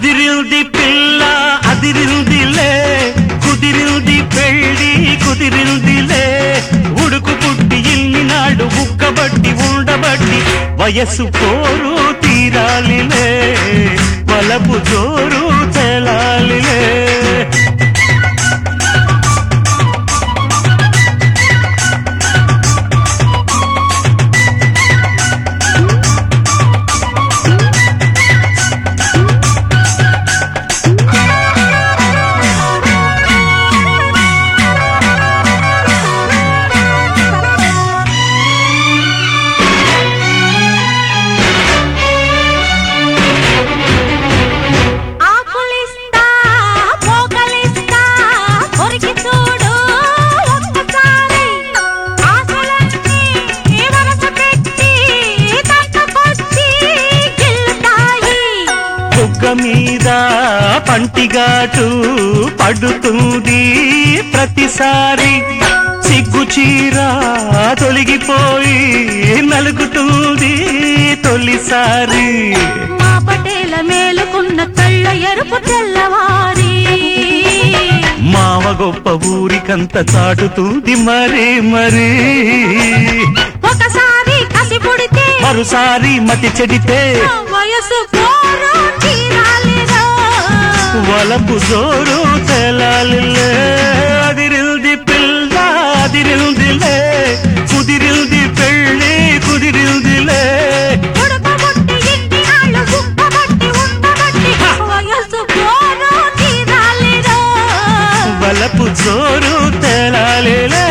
అదిరింది పిల్ల అదిరిందిలే కుదిరింది పెళ్ళి కుదిరిందిలే ఉడుకు పుట్టి ఇన్ని నాడు ఉక్కబట్టి ఉండబట్టి వయస్సు పోరు తీరాలిలే వలపు జోరు తెలాలిలే ఆకులిస్తా పోకలిస్తా కొరికి చూడు ఒక్కసారి ఆశలన్నీ వరస పెట్టి తట్టుకొచ్చి గిల్లుతాయి బుగ్గ మీద పంటిగాటు పడుతుంది ప్రతిసారి సిగ్గు చీర తొలగిపోయి నలుగుతుంది తొలిసారి మా పటేల మేలుకున్న కళ్ళ ఎరుపు తెల్లవారి మావ గొప్ప ఊరికంత చాటుతుంది మరి మరి ఒకసారి కసి పుడితే మరోసారి మతి చెడితే వయసు పోరు తీరాలిరా వలపు జోరు తెలాలిలే అదిరిల్ది పిల్ల అదిరిల్దిలే కుదిరిల్ది పెళ్ళి కుదిరిల్దిలే ఉడకబొట్టి ఇన్ని నాళ్ళు ఉక్కబట్టి ఉండబట్టి వయసు పోరు తీరాలిరా వలపు జోరు తెలాలిలే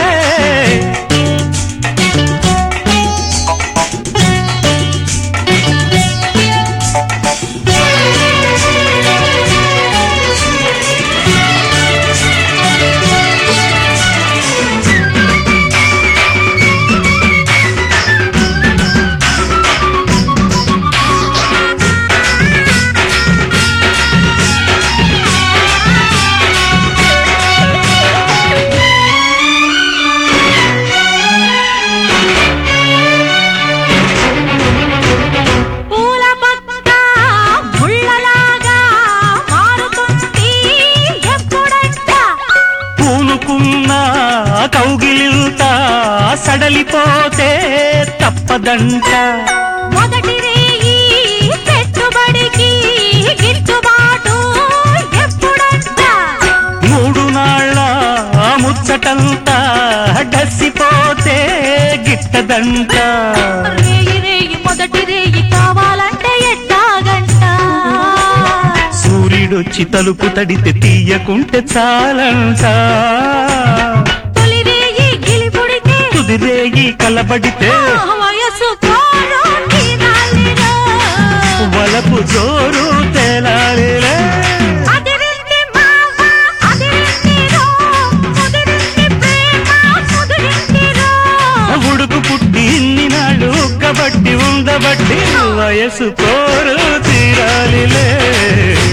పూల పక్క ముళ్ళలాగా మారుతుంది ఎప్పుడంట పూనుకున్న కౌగిలింత సడలిపోతే తప్పదంట మొదటి రేయి పెట్టుబడికి గిట్టుబాటు ఎప్పుడంట మూడు నాళ్ళ ముచ్చటంతా డసిపోతే గిట్టదంట రేయి రేయి మొదటి రేయి కావాలంటే ఎట్టాగంట సూర్యుడొచ్చి తలుపు తడితే తీయకుంటే చాలంట తొలి రేయి గిలిపుడితే కుదిరేగి కలబడితే వయసు పోరు తీరాలిరా వలపు జోరు తేలాలిలే అదిరింది మావ అదిరింది రో ముదిరింది ప్రేమ ముదిరింది రో ఉడుకు పుట్టి ఇన్ని నాళ్ళు ఉక్కబట్టి ఉండబట్టి వయసు కోరు తీరాలిలే